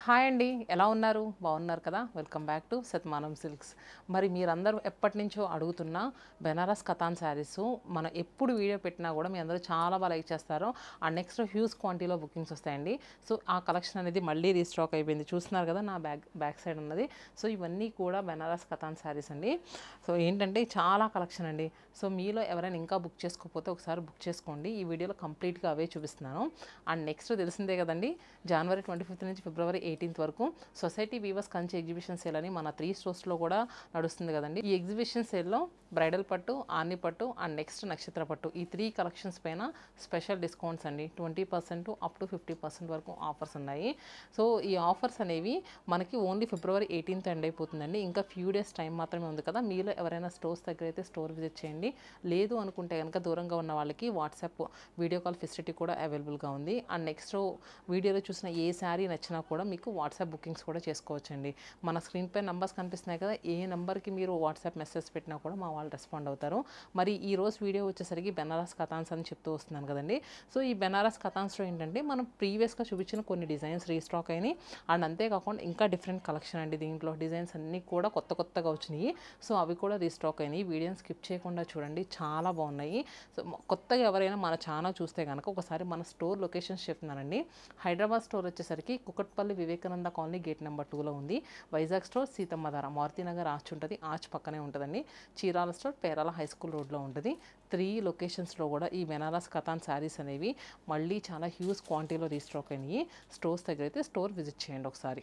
hi అండి ఎలా ఉన్నారు బాగున్నారు కదా welcome back to Satmanam silks మరి మీరందరూ ఎప్పటి నుంచో అడుగుతున్న బెనారస్ కథాన్ శారీస్ మనం ఎప్పుడు వీడియో పెట్టినా కూడా మీ అందరూ చాలా బాగా లైక్ చేస్తారు అండ్ నెక్స్ట్ హ్యూజ్ క్వాంటిటీలో బుకింగ్స్ వస్తాయండి సో ఆ కలెక్షన్ అనేది మళ్ళీ రీస్టాక్ అయిపోయింది చూస్తున్నారు కదా నా బ్యాక్ బ్యాక్ సైడ్ ఉన్నది సో ఇవన్నీ కూడా బెనారస్ కథాన్ శారీస్ అండి సో ఏంటంటే చాలా కలెక్షన్ అండి సో మీలో ఎవరైనా ఇంకా బుక్ చేసుకోకపోతే ఒకసారి బుక్ చేసుకోండి ఈ వీడియోలో కంప్లీట్గా అవే చూపిస్తున్నాను అండ్ నెక్స్ట్ తెలిసిందే కదండి జనవరి ట్వంటీ ఫిఫ్త్ నుంచి ఫిబ్రవరి ఎయిటీన్త్ వరకు society weavers Kanchi exhibition sale అని మన త్రీ స్టోర్స్లో కూడా నడుస్తుంది కదండి ఈ ఎగ్జిబిషన్ సేల్లో బ్రైడల్ పట్టు ఆర్ని పట్టు అండ్ నెక్స్ట్ నక్షత్ర పట్టు ఈ త్రీ కలెక్షన్స్ పైన స్పెషల్ డిస్కౌంట్స్ అండి twenty percent up to fifty percent వరకు ఆఫర్స్ ఉన్నాయి సో ఈ ఆఫర్స్ అనేవి మనకి ఓన్లీ ఫిబ్రవరి ఎయిటీన్త్ ఎండ్ అయిపోతుందండి ఇంకా ఫ్యూ డేస్ టైం మాత్రమే ఉంది కదా మీలో ఎవరైనా స్టోర్స్ దగ్గర అయితే స్టోర్ విజిట్ చేయండి లేదు అనుకుంటే కనుక దూరంగా ఉన్న వాళ్ళకి వాట్సాప్ వీడియో కాల్ ఫెసిలిటీ కూడా అవైలబుల్గా ఉంది అండ్ నెక్స్ట్ వీడియోలో చూసిన ఏ శారీ నచ్చినా కూడా మీకు వాట్సాప్ బుకింగ్స్ కూడా చేసుకోవచ్చండి మన స్క్రీన్ పై నంబర్స్ కనిపిస్తున్నాయి కదా ఏ నెంబర్కి మీరు వాట్సాప్ మెసేజ్ పెట్టినా కూడా మా వాళ్ళు రెస్పాండ్ అవుతారు మరి ఈ రోజు వీడియో వచ్చేసరికి బెనారస్ కథాన్స్ అని చెప్తూ వస్తున్నాను కదండి సో ఈ బెనారస్ కథాన్స్లో ఏంటంటే మనం ప్రీవియస్గా చూపించిన కొన్ని డిజైన్స్ రీస్టాక్ అయినాయి అండ్ అంతేకాకుండా ఇంకా డిఫరెంట్ కలెక్షన్ అండి దీంట్లో డిజైన్స్ అన్నీ కూడా కొత్త కొత్తగా వచ్చినాయి సో అవి కూడా రీస్టాక్ అయినాయి వీడియోని స్కిప్ చేయకుండా చూడండి చాలా బాగున్నాయి సో మ- కొత్తగా ఎవరైనా మన ఛానల్ చూస్తే కనుక ఒకసారి మన స్టోర్ లొకేషన్స్ చెప్తున్నానండి హైదరాబాద్ స్టోర్ వచ్చేసరికి Kukatpally Vivekananda colony gate number టూలో ఉంది వైజాగ్ స్టోర్ సీతమ్మధార మారుతినగర్ ఆర్చ్ ఉంటుంది ఆర్చ్ పక్కనే ఉంటుందండి Chirala store Perala high school రోడ్లో ఉంటుంది త్రీ లొకేషన్స్లో కూడా ఈ బెనారస్ కథాన్ శారీస్ అనేవి మళ్ళీ చాలా హ్యూజ్ క్వాంటిటీలో రీస్టాక్ అయినాయి స్టోర్స్ దగ్గర అయితే స్టోర్ విజిట్ చేయండి ఒకసారి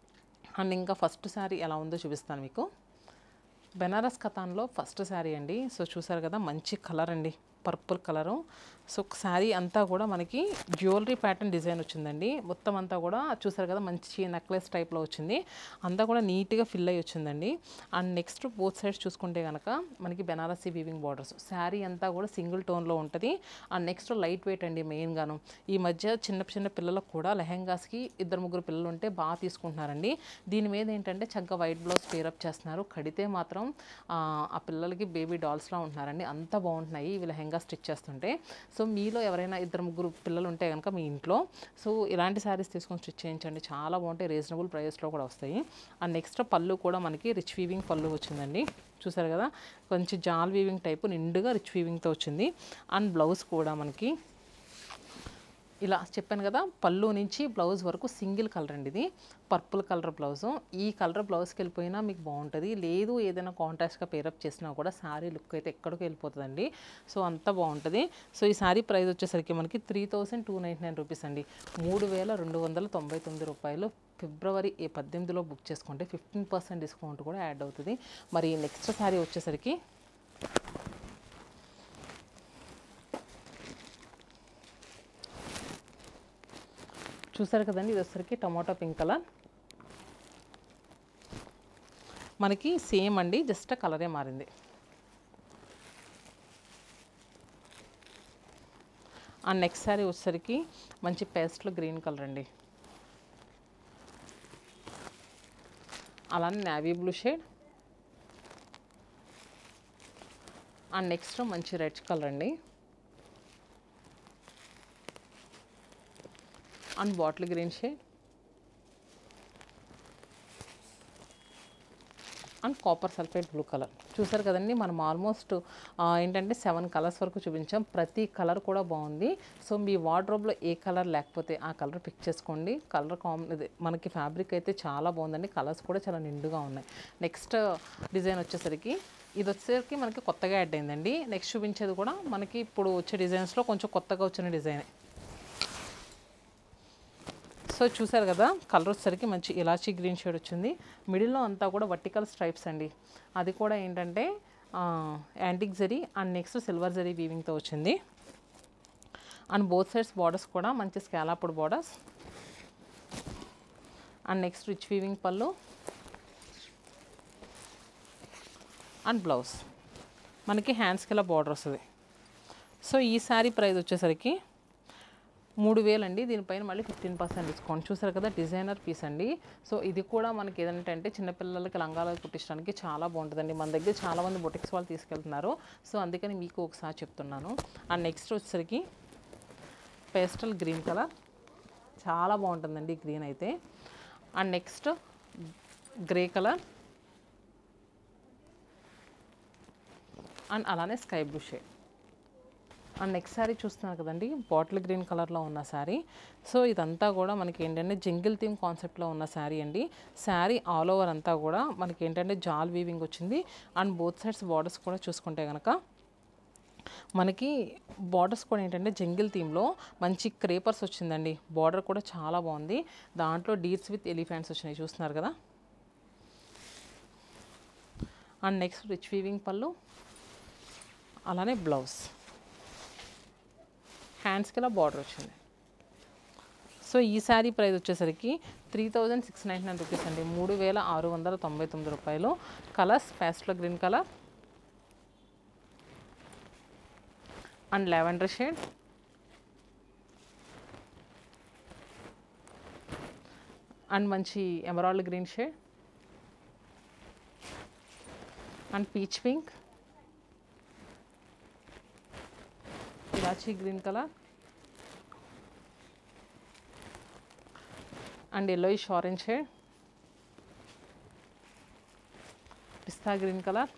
అండ్ ఇంకా ఫస్ట్ శారీ ఎలా ఉందో చూపిస్తాను మీకు బెనారస్ కథాన్లో ఫస్ట్ శారీ అండి సో చూసారు కదా మంచి కలర్ అండి పర్పుల్ కలరు సో శారీ అంతా కూడా మనకి జ్యువెలరీ ప్యాటర్న్ డిజైన్ వచ్చిందండి మొత్తం అంతా కూడా చూసారు కదా మంచి నెక్లెస్ టైప్లో వచ్చింది అంతా కూడా నీట్గా ఫిల్ అయ్యి వచ్చిందండి అండ్ నెక్స్ట్ బోత్ సైడ్స్ చూసుకుంటే కనుక మనకి బెనారసీ వీవింగ్ బార్డర్స్ శారీ అంతా కూడా సింగిల్ టోన్లో ఉంటుంది అండ్ నెక్స్ట్ లైట్ వెయిట్ అండి మెయిన్గాను ఈ మధ్య చిన్న చిన్న పిల్లలకు కూడా లెహెంగాస్కి ఇద్దరు ముగ్గురు పిల్లలు ఉంటే బాగా తీసుకుంటున్నారండి దీని మీద ఏంటంటే చక్కగా వైట్ బ్లౌజ్ పేరప్ చేస్తున్నారు కడితే మాత్రం ఆ, ఆ పిల్లలకి బేబీ డాల్స్లా ఉంటున్నారండి అంత బాగుంటున్నాయి ఇవి లెహెంగా స్టిచ్ చేస్తుంటే సో మీలో ఎవరైనా ఇద్దరు ముగ్గురు పిల్లలు ఉంటే కనుక మీ ఇంట్లో సో ఇలాంటి శారీస్ తీసుకొని స్టిచ్ చేయించండి చాలా బాగుంటాయి రీజనబుల్ ప్రైస్లో కూడా వస్తాయి అండ్ నెక్స్ట్ పళ్ళు కూడా మనకి రిచ్ వీవింగ్ పళ్ళు వచ్చిందండి చూసారు కదా కొంచెం జాల్ వీవింగ్ టైపు నిండుగా రిచ్ వీవింగ్తో వచ్చింది అండ్ బ్లౌజ్ కూడా మనకి ఇలా చెప్పాను కదా పళ్ళు నుంచి బ్లౌజ్ వరకు సింగిల్ కలర్ అండి ఇది పర్పుల్ కలర్ బ్లౌజు ఈ కలర్ బ్లౌజ్కి వెళ్ళిపోయినా మీకు బాగుంటుంది లేదు ఏదైనా కాంట్రాస్ట్గా పేరప్ చేసినా కూడా శారీ లుక్ అయితే ఎక్కడికి వెళ్ళిపోతుందండి సో అంత బాగుంటుంది సో ఈ శారీ ప్రైస్ వచ్చేసరికి మనకి three thousand two ninety nine rupees అండి మూడు వేల రెండు వందల తొంభై తొమ్మిది రూపాయలు ఫిబ్రవరి ఏ పద్దెనిమిదిలో బుక్ చేసుకుంటే ఫిఫ్టీన్ పర్సెంట్ డిస్కౌంట్ కూడా యాడ్ అవుతుంది మరి నెక్స్ట్ శారీ వచ్చేసరికి చూసారు కదండి ఇది వచ్చేసరికి టమాటో పింక్ కలర్ మనకి సేమ్ అండి జస్ట్ కలరే మారింది అండ్ నెక్స్ట్ సారీ వచ్చేసరికి మంచి పేస్ట్లో గ్రీన్ కలర్ అండి అలానే navy blue shade and next మంచి రెడ్ కలర్ అండి and bottle green shade and copper sulphate blue colour చూసారు కదండి మనం ఆల్మోస్ట్ ఏంటంటే సెవెన్ కలర్స్ వరకు చూపించాం ప్రతి కలర్ కూడా బాగుంది సో మీ వార్డ్రోబ్లో ఏ కలర్ లేకపోతే ఆ కలర్ పిక్ చేసుకోండి కలర్ కామ్ ఇది మనకి ఫ్యాబ్రిక్ అయితే చాలా బాగుందండి కలర్స్ కూడా చాలా నిండుగా ఉన్నాయి నెక్స్ట్ డిజైన్ వచ్చేసరికి ఇది వచ్చేసరికి మనకి కొత్తగా యాడ్ అయిందండి నెక్స్ట్ చూపించేది కూడా మనకి ఇప్పుడు వచ్చే డిజైన్స్లో కొంచెం కొత్తగా వచ్చిన డిజైనే సో చూసారు కదా కలర్ వచ్చేసరికి మంచి ఇలాచీ గ్రీన్ షేడ్ వచ్చింది మిడిల్లో అంతా కూడా వర్టికల్ స్ట్రైప్స్ అండి అది కూడా ఏంటంటే antique zari and next silver zari వీవింగ్తో వచ్చింది అండ్ బోత్ సైడ్స్ బార్డర్స్ కూడా మంచి scalloped borders and next rich weaving పళ్ళు అండ్ బ్లౌజ్ మనకి హ్యాండ్స్కి ఇలా బార్డర్ వస్తుంది సో ఈ శారీ ప్రైస్ వచ్చేసరికి మూడు వేలు అండి దీనిపైన మళ్ళీ ఫిఫ్టీన్ పర్సెంట్ డిస్కౌంట్ చూసారు కదా డిజైనర్ పీస్ అండి సో ఇది కూడా మనకి ఏదంటే చిన్నపిల్లలకి లంగాలు కుట్టించడానికి చాలా బాగుంటుందండి మన దగ్గర చాలా మంది బొటిక్స్ వాళ్ళు తీసుకెళ్తున్నారు సో అందుకని మీకు ఒకసారి చెప్తున్నాను అండ్ నెక్స్ట్ వచ్చేసరికి పేస్టల్ గ్రీన్ కలర్ చాలా బాగుంటుందండి గ్రీన్ అయితే and next grey colour and అలానే sky blue shade and next saree చూస్తున్నారు కదండి బాటిల్ గ్రీన్ కలర్లో ఉన్న శారీ సో ఇదంతా కూడా మనకి ఏంటంటే జంగిల్ థీమ్ కాన్సెప్ట్లో ఉన్న శారీ అండి శారీ ఆల్ ఓవర్ అంతా కూడా మనకి ఏంటంటే జాల్ వీవింగ్ వచ్చింది అండ్ బోత్ సైడ్స్ బార్డర్స్ కూడా చూసుకుంటే కనుక మనకి బార్డర్స్ కూడా ఏంటంటే జంగిల్ థీమ్లో మంచి క్రేపర్స్ వచ్చిందండి బార్డర్ కూడా చాలా బాగుంది దాంట్లో డీర్స్ విత్ ఎలిఫెంట్స్ వచ్చినాయి చూస్తున్నారు కదా అండ్ నెక్స్ట్ రిచ్ వీవింగ్ పళ్ళు అలానే బ్లౌజ్ హ్యాండ్స్కి ఇలా బార్డర్ వచ్చింది సో ఈ శారీ ప్రైస్ వచ్చేసరికి three thousand six ninety nine rupees అండి మూడు వేల ఆరు వందల తొంభై తొమ్మిది రూపాయలు కలర్స్ ప్యాస్ట్లో green colour and lavender shade and మంచి emerald green shade and peach pink elaichi green colour and yellowish orange shade pista green colour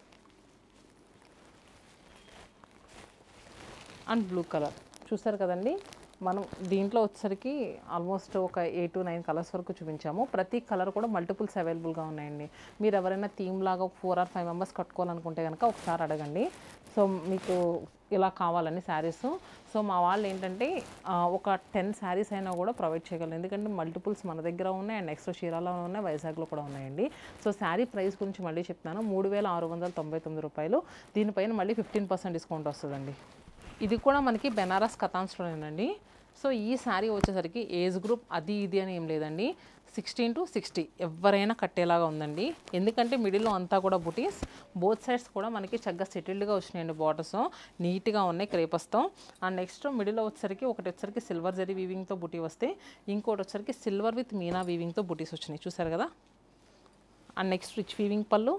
and blue colour చూసారు కదండి మనం దీంట్లో వచ్చేసరికి ఆల్మోస్ట్ ఒక ఎయిట్ టు నైన్ కలర్స్ వరకు చూపించాము ప్రతి కలర్ కూడా మల్టిపుల్స్ అవైలబుల్గా ఉన్నాయండి మీరు ఎవరైనా థీమ్ లాగా ఒక ఫోర్ ఆర్ ఫైవ్ మెంబర్స్ కట్టుకోవాలనుకుంటే కనుక ఒకసారి అడగండి సో మీకు ఇలా కావాలని శారీస్ సో మా వాళ్ళు ఏంటంటే ఆ, ఒక టెన్ శారీస్ అయినా కూడా ప్రొవైడ్ చేయగలరు ఎందుకంటే మల్టిపుల్స్ మన దగ్గర ఉన్నాయి అండ్ నెక్స్ట్ చీరాలో ఉన్నాయి వైజాగ్లో కూడా ఉన్నాయండి సో శారీ ప్రైస్ గురించి మళ్ళీ చెప్తాను మూడు వేల ఆరు వందల తొంభై తొమ్మిది రూపాయలు దీనిపైన మళ్ళీ ఫిఫ్టీన్ పర్సెంట్ డిస్కౌంట్ వస్తుందండి ఇది కూడా మనకి బెనారస్ కథాన్స్లోనేనండి సో ఈ శారీ వచ్చేసరికి ఏజ్ గ్రూప్ అది ఇది అని ఏం లేదండి సిక్స్టీన్ టు సిక్స్టీ ఎవరైనా కట్టేలాగా ఉందండి ఎందుకంటే మిడిల్లో అంతా కూడా బుటీస్ బోత్ సైడ్స్ కూడా మనకి చక్కగా సెటిల్డ్గా వచ్చినాయండి బార్డర్స్ నీట్గా ఉన్నాయి క్రేపస్తో అండ్ నెక్స్ట్ మిడిల్లో వచ్చేసరికి ఒకటి వచ్చేసరికి సిల్వర్ జరీ వీవింగ్తో బుటీ వస్తే ఇంకోటి వచ్చేసరికి సిల్వర్ విత్ మీనా వీవింగ్తో బుటీస్ వచ్చినాయి చూసారు కదా అండ్ నెక్స్ట్ రిచ్ వీవింగ్ పళ్ళు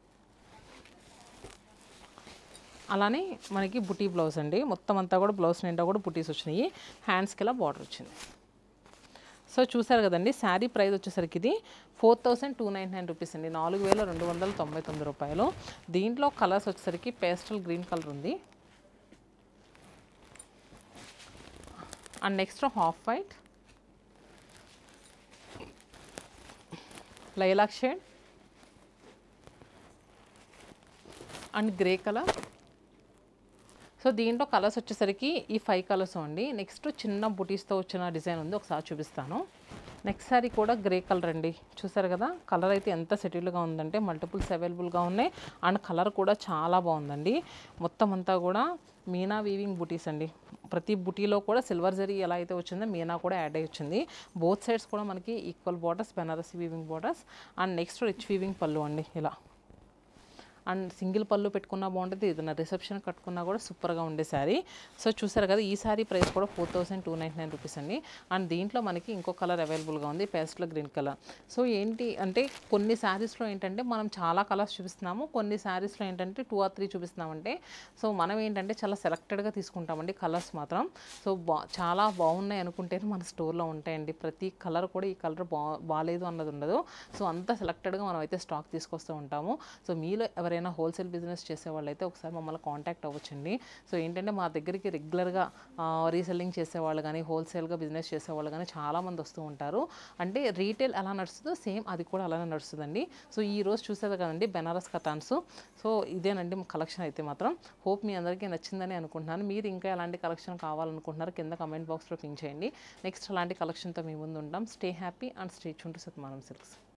అలానే మనకి బుటీ బ్లౌజ్ అండి మొత్తం అంతా కూడా బ్లౌజ్ నిండా కూడా బుటీస్ వచ్చినాయి హ్యాండ్స్కి ఇలా బార్డర్ వచ్చింది సో చూసారు కదండి శారీ ప్రైస్ వచ్చేసరికి ఇది four thousand two nine nine rupees అండి నాలుగు వేల రెండు వందల తొంభై తొమ్మిది రూపాయలు దీంట్లో కలర్స్ వచ్చేసరికి పేస్టల్ గ్రీన్ కలర్ ఉంది and next half white lilac shade and grey colour so దీంట్లో కలర్స్ వచ్చేసరికి ఈ ఫైవ్ కలర్స్ అండి నెక్స్ట్ చిన్న బుటీస్తో వచ్చిన డిజైన్ ఉంది ఒకసారి చూపిస్తాను నెక్స్ట్ సారీ కూడా గ్రే కలర్ అండి చూసారు కదా కలర్ అయితే ఎంత సెటిల్గా ఉందంటే మల్టిపుల్స్ అవైలబుల్గా ఉన్నాయి అండ్ కలర్ కూడా చాలా బాగుందండి మొత్తం అంతా కూడా మీనా వీవింగ్ బుటీస్ అండి ప్రతి బుటీలో కూడా సిల్వర్ జరీ ఎలా అయితే వచ్చిందో మీనా కూడా యాడ్ అయ్యి వచ్చింది బోత్ సైడ్స్ కూడా మనకి equal borders Banarasi weaving borders and next rich weaving పళ్ళు అండి ఇలా అండ్ సింగిల్ పళ్ళు పెట్టుకున్నా బాగుంటుంది ఏదైనా రిసెప్షన్ కట్టుకున్నా కూడా సూపర్గా ఉండే శారీ సో చూసారు కదా ఈ శారీ ప్రైస్ కూడా four thousand two ninety nine rupees అండి అండ్ దీంట్లో మనకి ఇంకో కలర్ అవైలబుల్గా ఉంది పేస్ట్లో గ్రీన్ కలర్ సో ఏంటి అంటే కొన్ని శారీస్లో ఏంటంటే మనం చాలా కలర్స్ చూపిస్తున్నాము కొన్ని శారీస్లో ఏంటంటే టూ ఆర్ త్రీ చూపిస్తున్నామంటే సో మనం ఏంటంటే చాలా సెలెక్టెడ్గా తీసుకుంటామండి కలర్స్ మాత్రం సో బా చాలా బాగున్నాయి అనుకుంటేనే మన స్టోర్లో ఉంటాయండి ప్రతి కలర్ కూడా ఈ కలర్ బా బాగాలేదు అన్నది ఉండదు సో అంత సెలెక్టెడ్గా మనం అయితే స్టాక్ తీసుకొస్తూ ఉంటాము సో మీలో ఎవరైనా హోల్సేల్ బిజినెస్ చేసే వాళ్ళైతే ఒకసారి మమ్మల్ని కాంటాక్ట్ అవ్వచ్చండి సో ఏంటంటే మా దగ్గరికి రెగ్యులర్గా రీసెల్లింగ్ చేసేవాళ్ళు కానీ హోల్సేల్గా బిజినెస్ చేసేవాళ్ళు కానీ చాలామంది వస్తూ ఉంటారు అంటే రీటైల్ ఎలా నడుస్తుందో సేమ్ అది కూడా అలానే నడుస్తుందండి సో ఈ రోజు చూసేది కదండి బెనారస్ కథాన్స్ సో ఇదేనండి కలెక్షన్ అయితే మాత్రం హోప్ మీ అందరికీ నచ్చిందని అనుకుంటున్నాను మీరు ఇంకా ఎలాంటి కలెక్షన్ కావాలనుకుంటున్నారు కింద కమెంట్ బాక్స్లో పింక్ చేయండి నెక్స్ట్ అలాంటి కలెక్షన్తో మీ ముందు ఉంటాం స్టే హ్యాపీ అండ్ స్టే చుంటూ సత్మానం సిల్క్స్